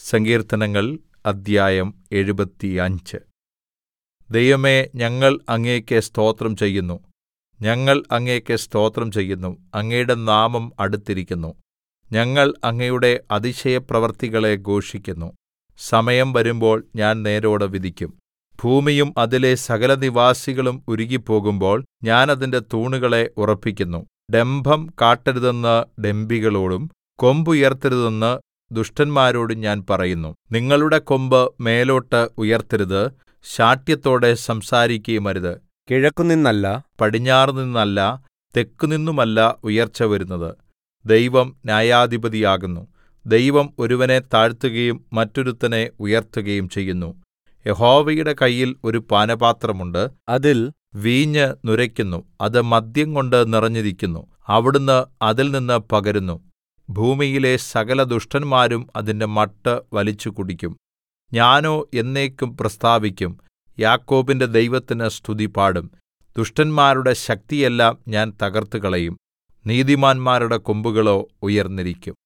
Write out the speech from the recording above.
സങ്കീർത്തനങ്ങൾ അദ്ധ്യായം എഴുപത്തിയഞ്ച് ദൈവമേ ഞങ്ങൾ അങ്ങേക്ക് സ്തോത്രം ചെയ്യുന്നു ഞങ്ങൾ അങ്ങേക്ക് സ്തോത്രം ചെയ്യുന്നു അങ്ങയുടെ നാമം അടുത്തിരിക്കുന്നു ഞങ്ങൾ അങ്ങയുടെ അതിശയപ്രവൃത്തികളെ ഘോഷിക്കുന്നു സമയം വരുമ്പോൾ ഞാൻ നേരോടെ വിധിക്കും ഭൂമിയും അതിലെ സകലനിവാസികളും ഉരുകിപ്പോകുമ്പോൾ ഞാൻ അതിന്റെ തൂണുകളെ ഉറപ്പിക്കുന്നു ഡംഭം കാട്ടരുതെന്ന് ഡംഭികളോടും കൊമ്പുയർത്തരുതെന്ന് ദുഷ്ടന്മാരോടും ഞാൻ പറയുന്നു നിങ്ങളുടെ കൊമ്പ് മേലോട്ട് ഉയർത്തരുത് ശാഠ്യത്തോടെ സംസാരിക്കുകയുമരുത് കിഴക്കുനിന്നല്ല പടിഞ്ഞാറുനിന്നല്ല തെക്കുനിന്നുമല്ല ഉയർച്ച വരുന്നത് ദൈവം ന്യായാധിപതിയാകുന്നു ദൈവം ഒരുവനെ താഴ്ത്തുകയും മറ്റൊരുത്തനെ ഉയർത്തുകയും ചെയ്യുന്നു യഹോവയുടെ കയ്യിൽ ഒരു പാനപാത്രമുണ്ട് അതിൽ വീഞ്ഞ് നുരയ്ക്കുന്നു അത് മദ്യംകൊണ്ട് നിറഞ്ഞിരിക്കുന്നു അവിടുന്ന് അതിൽനിന്ന് പകരുന്നു ഭൂമിയിലെ സകല ദുഷ്ടന്മാരും അതിന്റെ മട്ട് വലിച്ചു കുടിക്കും ഞാനോ എന്നേക്കും പ്രസ്താവിക്കും യാക്കോബിന്റെ ദൈവത്തിന് സ്തുതി പാടും ദുഷ്ടന്മാരുടെ ശക്തിയെല്ലാം ഞാൻ തകർത്തുകളയും നീതിമാന്മാരുടെ കൊമ്പുകളോ ഉയർന്നിരിക്കും